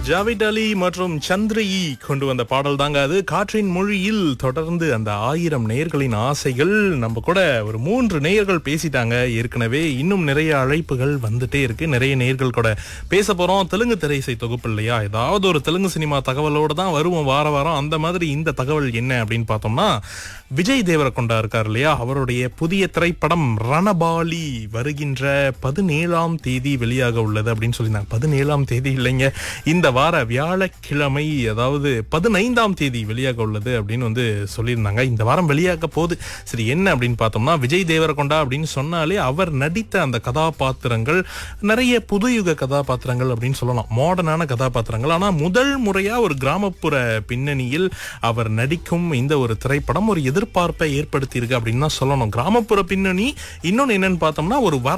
ஜாவித் அலி மற்றும் சந்திரயி கொண்டு வந்த பாடல் தாங்க அது காற்றின் மொழியில் தொடர்ந்து அந்த ஆயிரம் நேயர்களின் ஆசைகள் நம்ம கூட ஒரு மூன்று நேயர்கள் பேசிட்டாங்க ஏற்கனவே இன்னும் நிறைய அழைப்புகள் வந்துட்டே இருக்கு நிறைய நேயர்கள் கூட பேச போறோம் தெலுங்கு திரைசை தொகுப்பு இல்லையா ஏதாவது ஒரு தெலுங்கு சினிமா தகவலோட தான் வருவோம் வார வாரம் அந்த மாதிரி இந்த தகவல் என்ன அப்படின்னு பார்த்தோம்னா விஜய் தேவரகொண்டா இருக்கார் இல்லையா அவருடைய புதிய திரைப்படம் ரணபாலி வருகின்ற பதினேழாம் தேதி வெளியாக உள்ளது அப்படின்னு சொல்லியிருந்தாங்க பதினேழாம் தேதி இல்லைங்க இந்த வார வியாழக்கிழமை அதாவது பதினைந்தாம் தேதி வெளியாக உள்ளது அப்படின்னு வந்து சொல்லியிருந்தாங்க இந்த வாரம் வெளியாக போகுது சரி என்ன அப்படின்னு பார்த்தோம்னா விஜய் தேவரகொண்டா அப்படின்னு சொன்னாலே அவர் நடித்த அந்த கதாபாத்திரங்கள் நிறைய புதுயுக கதாபாத்திரங்கள் அப்படின்னு சொல்லலாம் மாடர்னான கதாபாத்திரங்கள் ஆனா முதல் முறையா ஒரு கிராமப்புற பின்னணியில் அவர் நடிக்கும் இந்த ஒரு திரைப்படம் ஒரு எதிர்பார்ப்பை ஏற்படுத்தி இருக்கு அப்படின்னு தான் சொல்லணும் கிராமப்புற பின்னணி இன்னொன்னு என்னன்னு பார்த்தோம்னா ஒரு வர